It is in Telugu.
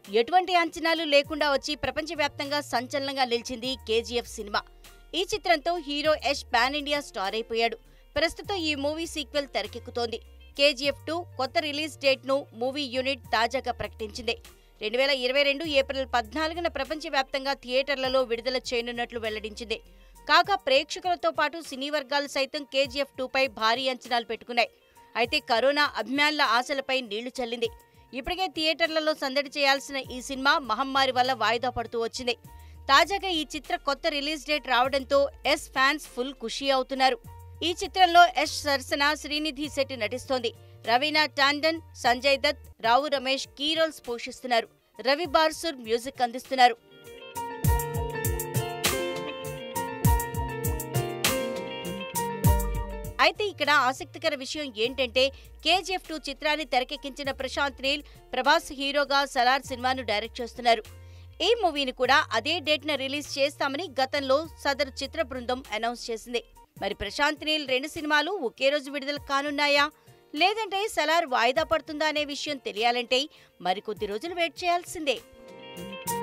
ఎటువంటి అంచనాలు లేకుండా వచ్చి ప్రపంచవ్యాప్తంగా సంచలనంగా నిలిచింది కేజీఎఫ్ సినిమా ఈ చిత్రంతో hero Yash pan India star అయిపోయాడు ప్రస్తుతం ఈ మూవీ సీక్వెల్ తెరకెక్కుతోంది కేజీఎఫ్ టూ కొత్త రిలీజ్ డేట్ ను మూవీ యూనిట్ తాజాగా ప్రకటించింది రెండు వేల ఇరవై రెండు ఏప్రిల్ పద్నాలుగున ప్రపంచవ్యాప్తంగా థియేటర్లలో విడుదల చేయనున్నట్లు వెల్లడించింది కాగా ప్రేక్షకులతో పాటు సినీ వర్గాలు సైతం కేజీఎఫ్ టూపై భారీ అంచనాలు పెట్టుకున్నాయి అయితే కరోనా అభిమానుల ఆశలపై నీళ్లు చల్లింది ఇప్పటికే థియేటర్లలో సందడి చేయాల్సిన ఈ సినిమా మహమ్మారి వల్ల వాయిదా పడుతూ వచ్చింది తాజాగా ఈ చిత్ర కొత్త రిలీజ్ డేట్ రావడంతో ఎస్ ఫ్యాన్స్ ఫుల్ ఖుషీ అవుతున్నారు ఈ చిత్రంలో యష్ సరసన శ్రీనిధి శెట్టి నటిస్తోంది రవీనా టాండన్ సంజయ్ దత్ రావు రమేష్ కీ రోల్స్ పోషిస్తున్నారు రవి బార్సూర్ మ్యూజిక్ అందిస్తున్నారు అయితే ఇక్కడ ఆసక్తికర విషయం ఏంటంటే కేజీఎఫ్ టూ చిత్రాన్ని తెరకెక్కించిన ప్రశాంత్ నీల్ ప్రభాస్ హీరోగా సలార్ సినిమాను డైరెక్ట్ చేస్తున్నారు ఈ మూవీని కూడా అదే డేట్న రిలీజ్ చేస్తామని గతంలో సదరు చిత్ర బృందం అనౌన్స్ చేసింది మరి ప్రశాంత్ నీల్ రెండు సినిమాలు ఒకే రోజు విడుదల కానున్నాయా లేదంటే సలార్ వాయిదా పడుతుందా అనే విషయం తెలియాలంటే మరికొద్ది రోజులు వెయిట్ చేయాల్సిందే